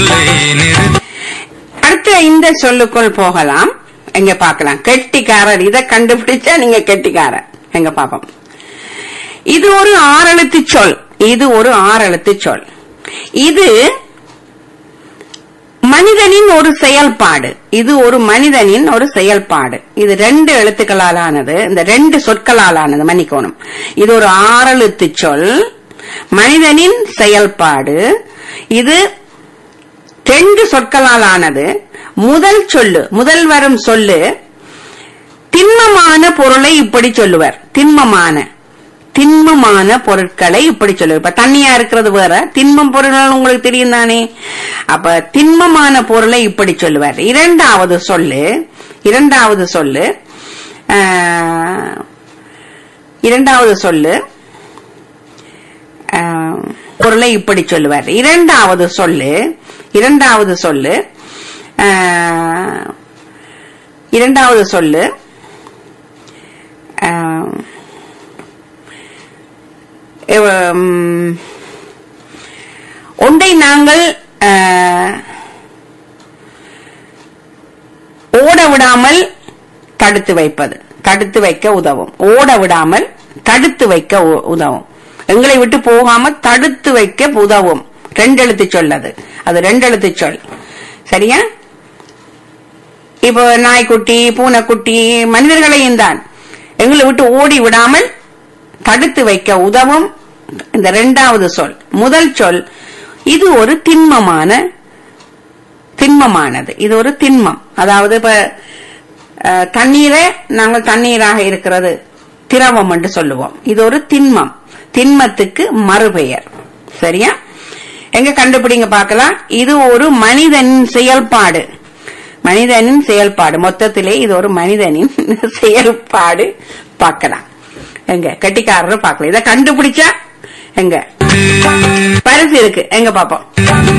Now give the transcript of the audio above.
அடுத்த இந்த சொல்லுக்குள் போகலாம் எங்க பார்க்கலாம் கெட்டிக்காரர் இதை கண்டுபிடிச்சா நீங்க கெட்டிக்காரர் எங்க பாப்போம் இது ஒரு ஆறெழுத்து சொல் இது ஒரு ஆறெழுத்து சொல் இது மனிதனின் ஒரு செயல்பாடு இது ஒரு மனிதனின் ஒரு செயல்பாடு இது ரெண்டு எழுத்துக்களால் ஆனது இந்த ரெண்டு சொற்களால் ஆனது மன்னிக்கோணும் இது ஒரு ஆறெழுத்து சொல் மனிதனின் செயல்பாடு இது ரெண்டு சொற்களால் ஆனது முதல் சொல்லு முதல் வரும் சொல்லு திண்மமான பொருளை இப்படி சொல்லுவர் திண்மமான திண்மமான பொருட்களை இப்படி சொல்லுவார் இப்ப தண்ணியா இருக்கிறது வேற திண்மம் பொருள் உங்களுக்கு தெரியும் தானே அப்ப திண்மமான பொருளை இப்படி சொல்லுவார் இரண்டாவது சொல்லு இரண்டாவது சொல்லு ஆஹ், இரண்டாவது சொல்லு ஆஹ், பொருளை இப்படி சொல்லுவார் இரண்டாவது சொல்லு இரண்டாவது சொல்லு ஆஹ், இரண்டாவது சொல்லு ஆஹ், உம், ஒன்றை நாங்கள் ஆஹ், ஓட விடாமல் தடுத்து வைப்பது தடுத்து வைக்க உதவும் ஓட விடாமல் தடுத்து வைக்க உ- உதவும் எங்களை விட்டு போகாம தடுத்து வைக்க உதவும் ரெண்டு எழுத்து சொல் அது அது ரெண்டு எழுத்து சொல் சரியா இப்போ நாய்க்குட்டி பூனைக்குட்டி மனிதர்களையும் தான் எங்களை விட்டு ஓடி விடாமல் தடுத்து வைக்க உதவும் இந்த இரண்டாவது சொல் முதல் சொல் இது ஒரு திண்மமான திண்மமானது இது ஒரு திண்மம் அதாவது இப்ப அஹ், தண்ணீரை நாங்கள் தண்ணீராக இருக்கிறது திரவம் என்று சொல்லுவோம் இது ஒரு திண்மம் திண்மத்துக்கு மறுபெயர் சரியா எங்க கண்டுபிடிங்க பார்க்கலாம் இது ஒரு மனிதனின் செயல்பாடு மனிதனின் செயல்பாடு மொத்தத்திலே இது ஒரு மனிதனின் செயல்பாடு பார்க்கலாம் எங்க கெட்டிக்காரர் பார்க்கலாம் இதை கண்டுபிடிச்சா எங்க பரிசு இருக்கு எங்க பாப்போம்